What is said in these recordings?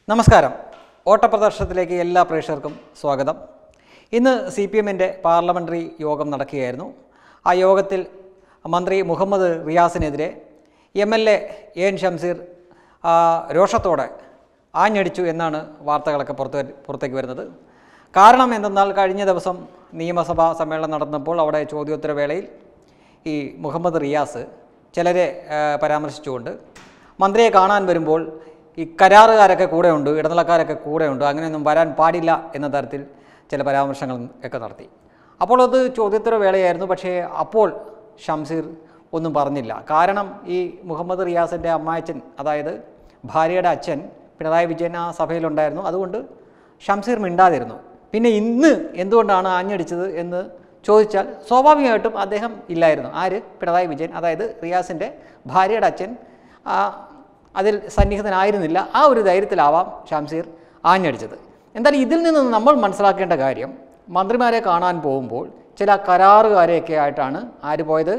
നമസ്കാരം ഓട്ടപ്രദർശനത്തിലേക്ക് എല്ലാ പ്രേക്ഷകർക്കും സ്വാഗതം ഇന്ന് സി പി എമ്മിൻ്റെ പാർലമെൻ്ററി യോഗം നടക്കുകയായിരുന്നു ആ യോഗത്തിൽ മന്ത്രി മുഹമ്മദ് റിയാസിനെതിരെ M L A N Shamseer ആ, രോഷത്തോടെ ആഞ്ഞടിച്ചു എന്നാണ് വാർത്തകളൊക്കെ പുറത്ത് വരു- പുറത്തേക്ക് വരുന്നത് കാരണം എന്തെന്നാൽ കഴിഞ്ഞ ദിവസം നിയമസഭാ സമ്മേളനം നടന്നപ്പോൾ അവിടെ ചോദ്യോത്തര വേളയിൽ ഈ മുഹമ്മദ് റിയാസ് ചിലരെ ആ, പരാമർശിച്ചുകൊണ്ട് മന്ത്രിയെ കാണാൻ വരുമ്പോൾ ഈ കരാറുകാരൊക്കെ കൂടെയുണ്ട് ഇടനിലക്കാരൊക്കെ കൂടെയുണ്ട് അങ്ങനെയൊന്നും വരാൻ പാടില്ല എന്ന തരത്തിൽ ചില പരാമർശങ്ങൾ ഒക്കെ നടത്തി അപ്പോൾ അത് ചോദ്യോത്തര വേളയായിരുന്നു പക്ഷേ അപ്പോൾ ഷംസീർ ഒന്നും പറഞ്ഞില്ല കാരണം ഈ മുഹമ്മദ് റിയാസിൻ്റെ അമ്മായച്ചൻ അതായത് ഭാര്യയുടെ അച്ഛൻ പിണറായി വിജയൻ ആ സഭയിലുണ്ടായിരുന്നു അതുകൊണ്ട് ഷംസീർ മിണ്ടാതിരുന്നു പിന്നെ ഇന്ന് എന്തുകൊണ്ടാണ് ആഞ്ഞടിച്ചത് എന്ന് ചോദിച്ചാൽ സ്വാഭാവികമായിട്ടും അദ്ദേഹം ഇല്ലായിരുന്നു ആര് പിണറായി വിജയൻ അതായത് റിയാസിൻ്റെ ഭാര്യയുടെ അച്ഛൻ ആ, അതിൽ സന്നിഹിതനായിരുന്നില്ല ആ ഒരു ധൈര്യത്തിലാവാം ഷംസീർ ആഞ്ഞടിച്ചത് എന്തായാലും ഇതിൽ നിന്ന് നമ്മൾ മനസ്സിലാക്കേണ്ട കാര്യം മന്ത്രിമാരെ കാണാൻ പോകുമ്പോൾ ചില കരാറുകാരെയൊക്കെ ആയിട്ടാണ് ആര് പോയത്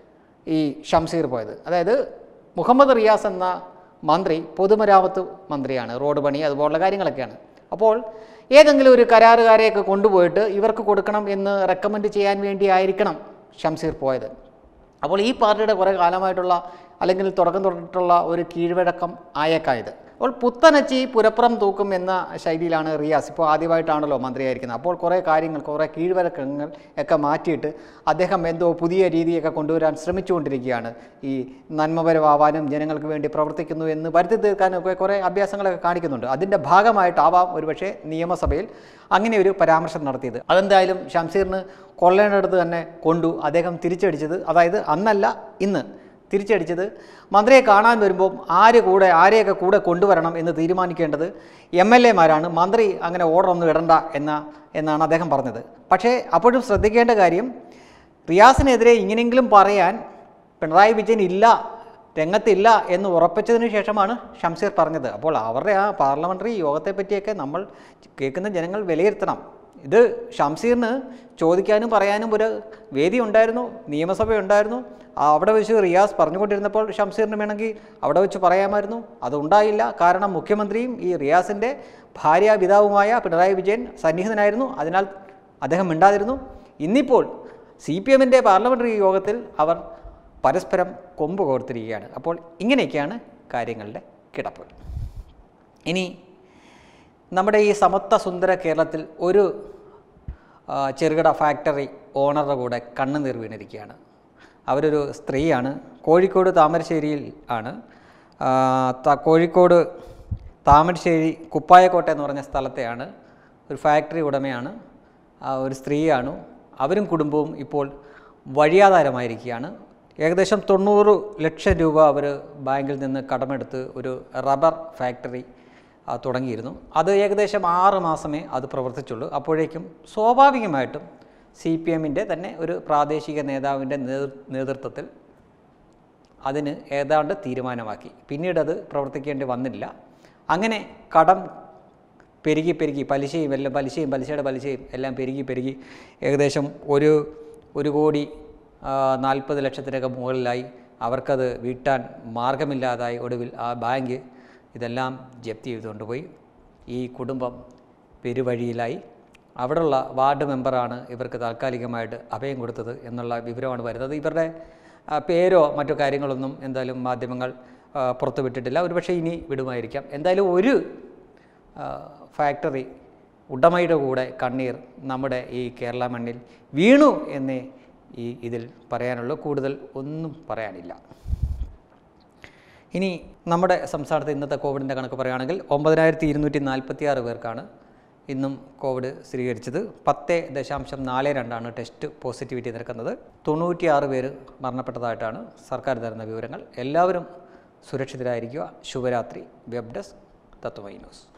ഈ ഷംസീർ പോയത് അതായത് മുഹമ്മദ് റിയാസ് എന്ന മന്ത്രി പൊതുമരാമത്ത് മന്ത്രിയാണ് റോഡ് പണി അതുപോലുള്ള കാര്യങ്ങളൊക്കെയാണ് അപ്പോൾ ഏതെങ്കിലും ഒരു കരാറുകാരെയൊക്കെ കൊണ്ടുപോയിട്ട് ഇവർക്ക് കൊടുക്കണം എന്ന് റെക്കമെൻഡ് ചെയ്യാൻ വേണ്ടി ആയിരിക്കണം ഷംസീർ പോയത് അപ്പോൾ ഈ പാർട്ടിയുടെ കുറേ കാലമായിട്ടുള്ള അല്ലെങ്കിൽ തുടക്കം തൊട്ടിട്ടുള്ള ഒരു കീഴ്വഴക്കം ആയേക്കായത് അപ്പോൾ പുത്തനച്ചി പുരപ്പുറം തൂക്കും എന്ന ശൈലിയിലാണ് റിയാസ് ഇപ്പോൾ ആദ്യമായിട്ടാണല്ലോ മന്ത്രിയായിരിക്കുന്നത് അപ്പോൾ കുറേ കാര്യങ്ങൾ കുറേ കീഴ്വഴക്കങ്ങൾ ഒക്കെ മാറ്റിയിട്ട് അദ്ദേഹം എന്തോ പുതിയ രീതിയൊക്കെ കൊണ്ടുവരാൻ ശ്രമിച്ചുകൊണ്ടിരിക്കുകയാണ് ഈ നന്മപരമാവാനും ജനങ്ങൾക്ക് വേണ്ടി പ്രവർത്തിക്കുന്നു എന്ന് വരുത്തി തീർക്കാനും ഒക്കെ കുറേ അഭ്യാസങ്ങളൊക്കെ കാണിക്കുന്നുണ്ട് അതിൻ്റെ ഭാഗമായിട്ടാവാം ഒരുപക്ഷെ നിയമസഭയിൽ അങ്ങനെ ഒരു പരാമർശം നടത്തിയത് അതെന്തായാലും ഷംസീറിന് കൊള്ളേണ്ടടുത്ത് തന്നെ കൊണ്ടു അദ്ദേഹം തിരിച്ചടിച്ചത് അതായത് അന്നല്ല ഇന്ന് തിരിച്ചടിച്ചത് മന്ത്രിയെ കാണാൻ വരുമ്പോൾ ആര് കൂടെ ആരെയൊക്കെ കൂടെ കൊണ്ടുവരണം എന്ന് തീരുമാനിക്കേണ്ടത് എം എൽ എമാരാണ് മന്ത്രി അങ്ങനെ ഓർഡർ ഒന്നും ഇടണ്ട എന്ന എന്നാണ് അദ്ദേഹം പറഞ്ഞത് പക്ഷേ അപ്പോഴും ശ്രദ്ധിക്കേണ്ട കാര്യം റിയാസിനെതിരെ ഇങ്ങനെയെങ്കിലും പറയാൻ പിണറായി വിജയൻ ഇല്ല രംഗത്തില്ല എന്ന് ഉറപ്പിച്ചതിന് ശേഷമാണ് ഷംസീർ പറഞ്ഞത് അപ്പോൾ അവരുടെ ആ പാർലമെൻ്ററി യോഗത്തെ പറ്റിയൊക്കെ നമ്മൾ കേൾക്കുന്ന ജനങ്ങൾ വിലയിരുത്തണം ഇത് ഷംസീറിന് ചോദിക്കാനും പറയാനും ഒരു വേദി ഉണ്ടായിരുന്നു നിയമസഭ ഉണ്ടായിരുന്നു ആ അവിടെ വെച്ച് റിയാസ് പറഞ്ഞുകൊണ്ടിരുന്നപ്പോൾ ഷംസീറിന് വേണമെങ്കിൽ അവിടെ വെച്ച് പറയാമായിരുന്നു അതുണ്ടായില്ല കാരണം മുഖ്യമന്ത്രിയും ഈ റിയാസിൻ്റെ ഭാര്യ പിതാവുമായ പിണറായി വിജയൻ സന്നിഹിതനായിരുന്നു അതിനാൽ അദ്ദേഹം മിണ്ടാതിരുന്നു ഇന്നിപ്പോൾ സി പി എമ്മിൻ്റെ പാർലമെൻ്ററി യോഗത്തിൽ അവർ പരസ്പരം കൊമ്പ് കോർത്തിരിക്കുകയാണ് അപ്പോൾ ഇങ്ങനെയൊക്കെയാണ് കാര്യങ്ങളുടെ കിടപ്പ് ഇനി നമ്മുടെ ഈ സമത്വ സുന്ദര കേരളത്തിൽ ഒരു ആ, ചെറുകിട ഫാക്ടറി ഓണറുടെ കൂടെ കണ്ണുനീർ വീണിരിക്കുകയാണ് അവരൊരു സ്ത്രീയാണ് കോഴിക്കോട് താമരശ്ശേരിയിൽ ആണ് ആ, ത- കോഴിക്കോട് താമരശ്ശേരി കുപ്പായക്കോട്ട എന്ന് പറഞ്ഞ സ്ഥലത്തെയാണ് ഒരു ഫാക്ടറി ഉടമയാണ് ആ, ഒരു സ്ത്രീയാണ് അവരും കുടുംബവും ഇപ്പോൾ വഴിയാധാരമായിരിക്കുകയാണ് ഏകദേശം തൊണ്ണൂറ് ലക്ഷം രൂപ അവർ ബാങ്കിൽ നിന്ന് കടമെടുത്ത് ഒരു റബ്ബർ ഫാക്ടറി ആ, തുടങ്ങിയിരുന്നു അത് ഏകദേശം ആറ് മാസമേ അത് പ്രവർത്തിച്ചുള്ളൂ അപ്പോഴേക്കും സ്വാഭാവികമായിട്ടും സി പി എമ്മിൻ്റെ തന്നെ ഒരു പ്രാദേശിക നേതാവിൻ്റെ നേതൃ നേതൃത്വത്തിൽ അതിന് ഏതാണ്ട് തീരുമാനമാക്കി പിന്നീട് അത് പ്രവർത്തിക്കേണ്ടി വന്നില്ല അങ്ങനെ കടം പെരുകി പെരുകി പലിശയും എല്ലാം പലിശയും പലിശയുടെ പലിശയും എല്ലാം പെരുകി പെരുകി ഏകദേശം ഒരു ഒരു കോടി നാൽപ്പത് ലക്ഷത്തിനൊക്കെ മുകളിലായി അവർക്കത് വീട്ടാൻ മാർഗമില്ലാതായി ഒടുവിൽ ആ ബാങ്ക് ഇതെല്ലാം ജപ്തി ചെയ്തുകൊണ്ട് പോയി ഈ കുടുംബം പെരുവഴിയിലായി അവിടെയുള്ള വാർഡ് മെമ്പറാണ് ഇവർക്ക് താൽക്കാലികമായിട്ട് അഭയം കൊടുത്തത് എന്നുള്ള വിവരമാണ് വരുന്നത് ഇവരുടെ ആ, പേരോ മറ്റു കാര്യങ്ങളൊന്നും എന്തായാലും മാധ്യമങ്ങൾ ആ, പുറത്തുവിട്ടിട്ടില്ല ഒരുപക്ഷെ ഇനി വിടുമായിരിക്കാം എന്തായാലും ഒരു ആ, ഫാക്ടറി ഉടമയുടെ കൂടെ കണ്ണീർ നമ്മുടെ ഈ കേരള മണ്ണിൽ വീണു എന്നേ ഈ ഇതിൽ പറയാനുള്ളൂ കൂടുതൽ ഒന്നും പറയാനില്ല ഇനി നമ്മുടെ സംസ്ഥാനത്ത് ഇന്നത്തെ കോവിഡിൻ്റെ കണക്ക് പറയുകയാണെങ്കിൽ ഒമ്പതിനായിരത്തി ഇരുന്നൂറ്റി നാൽപ്പത്തി ആറ് പേർക്കാണ് ഇന്നും കോവിഡ് സ്ഥിരീകരിച്ചത് പത്ത് ദശാംശം നാല് രണ്ടാണ് ടെസ്റ്റ് പോസിറ്റിവിറ്റി നിരക്കുന്നത് തൊണ്ണൂറ്റിയാറ് പേര് മരണപ്പെട്ടതായിട്ടാണ് സർക്കാർ തരുന്ന വിവരങ്ങൾ എല്ലാവരും സുരക്ഷിതരായിരിക്കുക ശുഭരാത്രി വെബ് ഡെസ്ക് തത്വമൈ ന്യൂസ്